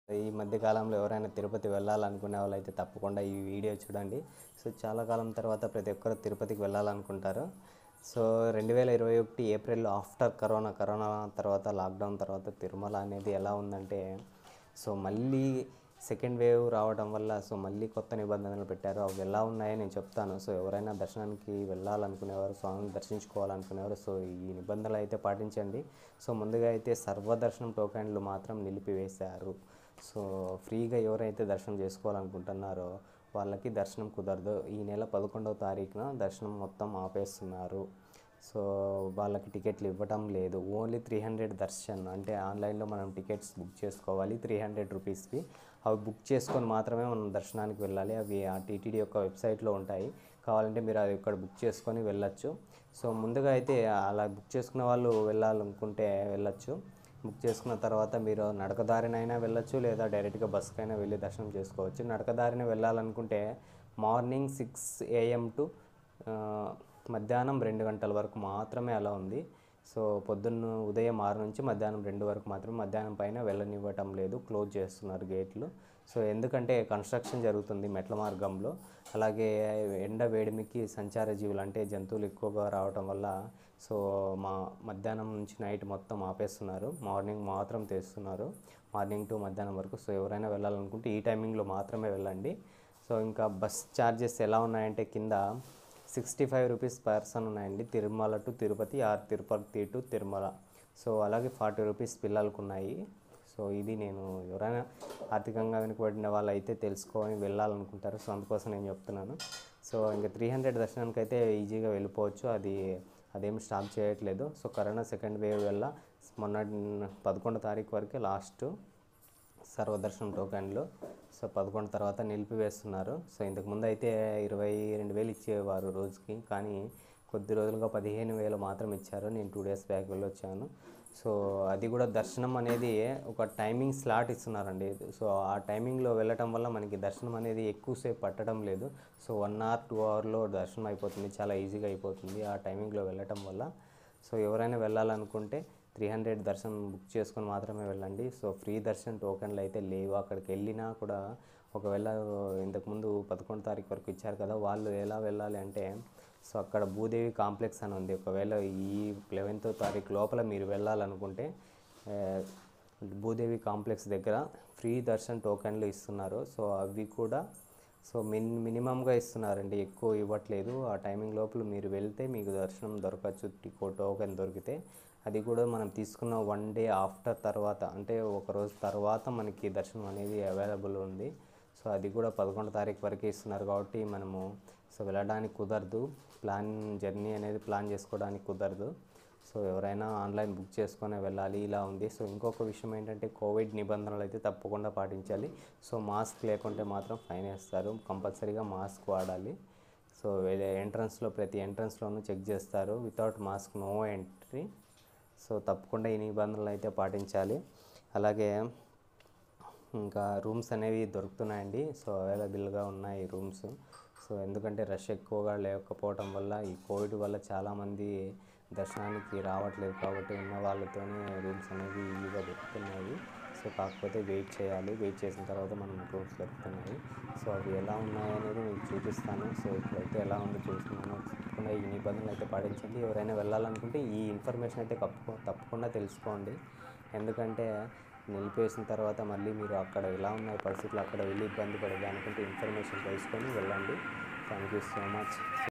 ఈ మధ్య కాలంలో ఎవరైనా తిరుపతి వెళ్ళాలనుకునే వాళ్ళైతే తప్పకుండా ఈ వీడియో చూడండి సో చాలా కాలం తర్వాత ప్రతి ఒక్కరు తిరుపతికి వెళ్ళాలనుకుంటారు సో రెండు వేల ఇరవై ఒకటి ఏప్రిల్లో ఆఫ్టర్ కరోనా కరోనా తర్వాత లాక్డౌన్ తర్వాత తిరుమల అనేది ఎలా ఉందంటే సో మళ్ళీ సెకండ్ వేవ్ రావడం వల్ల సో మళ్ళీ కొత్త నిబంధనలు పెట్టారు అవి ఎలా ఉన్నాయో నేను చెప్తాను సో ఎవరైనా దర్శనానికి వెళ్ళాలనుకునేవారు స్వామిని దర్శించుకోవాలనుకునేవారు సో ఈ నిబంధనలు అయితే పాటించండి సో ముందుగా అయితే సర్వదర్శనం టోకెన్లు మాత్రం నిలిపివేశారు సో ఫ్రీగా ఎవరైతే దర్శనం చేసుకోవాలనుకుంటున్నారో వాళ్ళకి దర్శనం కుదరదు ఈ నెల పదకొండవ తారీఖున దర్శనం మొత్తం ఆపేస్తున్నారు సో వాళ్ళకి టికెట్లు ఇవ్వటం లేదు ఓన్లీ త్రీ హండ్రెడ్ దర్శన్ అంటే ఆన్లైన్లో మనం టికెట్స్ బుక్ చేసుకోవాలి త్రీ హండ్రెడ్ రూపీస్కి అవి బుక్ చేసుకొని మాత్రమే మనం దర్శనానికి వెళ్ళాలి అవి ఆ టీటీడీ యొక్క వెబ్సైట్లో ఉంటాయి కావాలంటే మీరు అది ఇక్కడ బుక్ చేసుకొని వెళ్ళొచ్చు సో ముందుగా అయితే అలా బుక్ చేసుకున్న వాళ్ళు వెళ్ళాలనుకుంటే వెళ్ళొచ్చు బుక్ చేసుకున్న తర్వాత మీరు నడకదారినైనా వెళ్ళొచ్చు లేదా డైరెక్ట్గా బస్కైనా వెళ్ళి దర్శనం చేసుకోవచ్చు నడకదారిన వెళ్ళాలనుకుంటే మార్నింగ్ సిక్స్ ఏఎం టు మధ్యాహ్నం రెండు గంటల వరకు మాత్రమే అలా ఉంది సో పొద్దున్న ఉదయం ఆరు నుంచి మధ్యాహ్నం రెండు వరకు మాత్రం మధ్యాహ్నం పైన వెళ్ళనివ్వటం లేదు క్లోజ్ చేస్తున్నారు గేట్లు సో ఎందుకంటే కన్స్ట్రక్షన్ జరుగుతుంది మెట్ల మార్గంలో అలాగే ఎండ వేడిమికి సంచార జీవులు అంటే జంతువులు ఎక్కువగా రావటం వల్ల సో మా మధ్యాహ్నం నుంచి నైట్ మొత్తం ఆపేస్తున్నారు మార్నింగ్ మాత్రం తెస్తున్నారు మార్నింగ్ టు మధ్యాహ్నం వరకు సో ఎవరైనా వెళ్ళాలనుకుంటే ఈ టైమింగ్లో మాత్రమే వెళ్ళండి సో ఇంకా బస్ ఛార్జెస్ ఎలా ఉన్నాయంటే కింద సిక్స్టీ ఫైవ్ రూపీస్ పర్సన్ ఉన్నాయండి Tirumala to Tirupati or Tirupati to Tirumala so అలాగే ఫార్టీ రూపీస్ పిల్లలకు ఉన్నాయి సో ఇది నేను ఎవరైనా ఆర్థికంగా వెనుకబడిన వాళ్ళు అయితే తెలుసుకొని వెళ్ళాలనుకుంటారు సో అందుకోసం నేను చెప్తున్నాను సో ఇంకా త్రీ హండ్రెడ్ దర్శనానికి అయితే ఈజీగా వెళ్ళిపోవచ్చు అది అదేమి స్టాప్ చేయట్లేదు సో కరోనా సెకండ్ వేవ్ వల్ల మొన్న పదకొండో తారీఖు వరకే లాస్ట్ సర్వదర్శనం టోకెన్లు సో పదకొండు తర్వాత నిలిపివేస్తున్నారు సో ఇంతకుముందు అయితే ఇరవై రెండు వేలు ఇచ్చేవారు రోజుకి కానీ కొద్ది రోజులుగా పదిహేను వేలు మాత్రం ఇచ్చారు నేను టూ డేస్ బ్యాక్ వెళ్ళొచ్చాను సో అది కూడా దర్శనం అనేది ఒక టైమింగ్ స్లాట్ ఇస్తున్నారండి సో ఆ టైమింగ్లో వెళ్ళటం వల్ల మనకి దర్శనం అనేది ఎక్కువసేపు పట్టడం లేదు సో వన్ అవర్ టూ అవర్లో దర్శనం అయిపోతుంది చాలా ఈజీగా అయిపోతుంది ఆ టైమింగ్లో వెళ్ళటం వల్ల సో ఎవరైనా వెళ్ళాలనుకుంటే త్రీ హండ్రెడ్ దర్శనం బుక్ చేసుకొని మాత్రమే వెళ్ళండి సో ఫ్రీ దర్శనం టోకెన్లు అయితే లేవు అక్కడికి వెళ్ళినా కూడా ఒకవేళ ఇంతకుముందు పదకొండు తారీఖు వరకు ఇచ్చారు కదా వాళ్ళు ఎలా వెళ్ళాలి అంటే సో అక్కడ భూదేవి కాంప్లెక్స్ అని ఉంది ఒకవేళ ఈ లెవెన్త్ తారీఖు లోపల మీరు వెళ్ళాలనుకుంటే ఆ, భూదేవి కాంప్లెక్స్ దగ్గర ఫ్రీ దర్శన్ టోకెన్లు ఇస్తున్నారు సో అవి కూడా సో మిన్ మినిమంగా ఇస్తున్నారండి ఎక్కువ ఇవ్వట్లేదు ఆ టైమింగ్ లోపల మీరు వెళ్తే మీకు దర్శనం దొరకచ్చు టికో టోకెన్ దొరికితే అది కూడా మనం తీసుకున్న వన్ డే ఆఫ్టర్ తర్వాత అంటే ఒక రోజు తర్వాత మనకి దర్శనం అనేది అవైలబుల్ ఉంది సో అది కూడా పదకొండు తారీఖు వరకే ఇస్తున్నారు కాబట్టి మనము సో వెళ్ళడానికి కుదరదు ప్లాన్ జర్నీ అనేది ప్లాన్ చేసుకోవడానికి కుదరదు సో ఎవరైనా ఆన్లైన్ బుక్ చేసుకొని వెళ్ళాలి ఇలా ఉంది సో ఇంకొక విషయం ఏంటంటే కోవిడ్ నిబంధనలు అయితే తప్పకుండా పాటించాలి సో మాస్క్ లేకుంటే మాత్రం ఫైన్ వేస్తారు కంపల్సరీగా మాస్క్ వాడాలి సో ఎంట్రన్స్లో ప్రతి ఎంట్రన్స్లోనూ చెక్ చేస్తారు without mask no entry so తప్పకుండా ఈ నిబంధనలు అయితే పాటించాలి అలాగే ఇంకా రూమ్స్ అనేవి దొరుకుతున్నాయండి సో అవైలబుల్గా ఉన్నాయి రూమ్స్ సో ఎందుకంటే రష్ ఎక్కువగా లేకపోవడం వల్ల ఈ కోవిడ్ వల్ల చాలామంది దర్శనానికి రావట్లేదు కాబట్టి ఉన్న వాళ్ళతోనే రూమ్స్ అనేవి ఈజీగా దొరుకుతున్నాయి సో కాకపోతే వెయిట్ చేయాలి వెయిట్ చేసిన తర్వాత మనం రూమ్స్ దొరుకుతున్నాయి సో అవి ఎలా ఉన్నాయి అనేది మీకు చూపిస్తాను సో ఇప్పుడైతే ఎలా ఉందో చూస్తున్నాను తప్పకుండా ఈ నిబంధనలు అయితే పాటించండి ఎవరైనా వెళ్ళాలనుకుంటే ఈ ఇన్ఫర్మేషన్ అయితే తప్ప తప్పకుండా తెలుసుకోండి ఎందుకంటే నిలిపేసిన తర్వాత మళ్ళీ మీరు అక్కడ ఎలా ఉన్నాయి పరిస్థితులు అక్కడ వెళ్ళి ఇబ్బంది పడేది అనుకుంటే ఇన్ఫర్మేషన్ తెలుసుకొని వెళ్ళండి థ్యాంక్ యూ సో మచ్